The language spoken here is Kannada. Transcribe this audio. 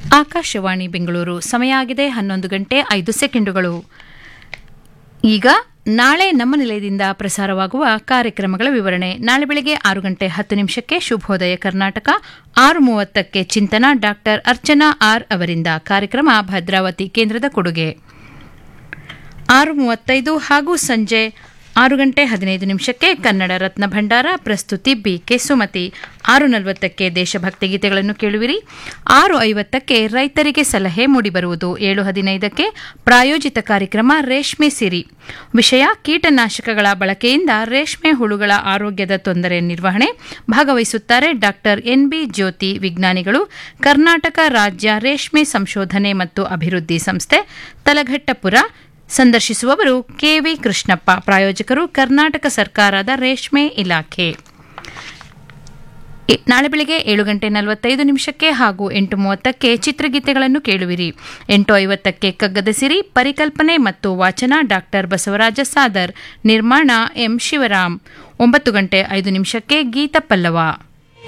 ಆಕಾಶವಾಣಿ ಬೆಂಗಳೂರು ಸಮಯ ಆಗಿದೆ ಹನ್ನೊಂದು ಗಂಟೆ ಐದು ಸೆಕೆಂಡುಗಳು ಈಗ ನಾಳೆ ನಮ್ಮ ನಿಲಯದಿಂದ ಪ್ರಸಾರವಾಗುವ ಕಾರ್ಯಕ್ರಮಗಳ ವಿವರಣೆ ನಾಳೆ ಬೆಳಗ್ಗೆ ಆರು ಗಂಟೆ ಹತ್ತು ನಿಮಿಷಕ್ಕೆ ಶುಭೋದಯ ಕರ್ನಾಟಕ ಆರು ಮೂವತ್ತಕ್ಕೆ ಚಿಂತನ ಡಾಕ್ಟರ್ ಅರ್ಚನಾ ಆರ್ ಅವರಿಂದ ಕಾರ್ಯಕ್ರಮ ಭದ್ರಾವತಿ ಕೇಂದ್ರದ ಕೊಡುಗೆ ಆರು ಮೂವತ್ತೈದು ಹಾಗೂ ಸಂಜೆ ಆರು ಗಂಟೆ ಹದಿನೈದು ನಿಮಿಷಕ್ಕೆ ಕನ್ನಡ ರತ್ನ ಭಂಡಾರ ಪ್ರಸ್ತುತಿ ಬಿ ಕೆ ಸುಮತಿ ಆರು ನಲವತ್ತಕ್ಕೆ ದೇಶಭಕ್ತಿ ಗೀತೆಗಳನ್ನು ಕೇಳುವಿರಿ ಆರು ಐವತ್ತಕ್ಕೆ ರೈತರಿಗೆ ಸಲಹೆ ಮೂಡಿಬರುವುದು ಏಳು ಹದಿನೈದಕ್ಕೆ ಪ್ರಾಯೋಜಿತ ಕಾರ್ಯಕ್ರಮ ರೇಷ್ಮೆ ಸಿರಿ ವಿಷಯ ಕೀಟನಾಶಕಗಳ ಬಳಕೆಯಿಂದ ರೇಷ್ಮೆ ಹುಳುಗಳ ಆರೋಗ್ಯದ ತೊಂದರೆ ನಿರ್ವಹಣೆ ಭಾಗವಹಿಸುತ್ತಾರೆ ಡಾಕ್ಟರ್ ಎನ್ಬಿ ಜ್ಯೋತಿ ವಿಜ್ಞಾನಿಗಳು ಕರ್ನಾಟಕ ರಾಜ್ಯ ರೇಷ್ಮೆ ಸಂಶೋಧನೆ ಮತ್ತು ಅಭಿವೃದ್ಧಿ ಸಂಸ್ಥೆ ತಲಘಟ್ಟಪುರ ಸಂದರ್ಶಿಸುವವರು ಕೆವಿ ಕೃಷ್ಣಪ್ಪ ಪ್ರಾಯೋಜಕರು ಕರ್ನಾಟಕ ಸರ್ಕಾರದ ರೇಷ್ಮೆ ಇಲಾಖೆ ಇ- ನಾಳೆ ಬೆಳಗ್ಗೆ ಏಳು ಗಂಟೆ ನಲವತ್ತೈದು ನಿಮಿಷಕ್ಕೆ ಹಾಗೂ ಎಂಟು ಮೂವತ್ತಕ್ಕೆ ಚಿತ್ರಗೀತೆಗಳನ್ನು ಕೇಳುವಿರಿ ಎಂಟು ಐವತ್ತಕ್ಕೆ ಕಗ್ಗದ ಸಿರಿ ಪರಿಕಲ್ಪನೆ ಮತ್ತು ವಾಚನ ಡಾಕ್ಟರ್ ಬಸವರಾಜ ಸಾದರ್ ನಿರ್ಮಾಣ ಎಂ ಶಿವರಾಮ್ ಒಂಬತ್ತು ಗಂಟೆ ಐದು ನಿಮಿಷಕ್ಕೆ ಗೀತ ಪಲ್ಲವ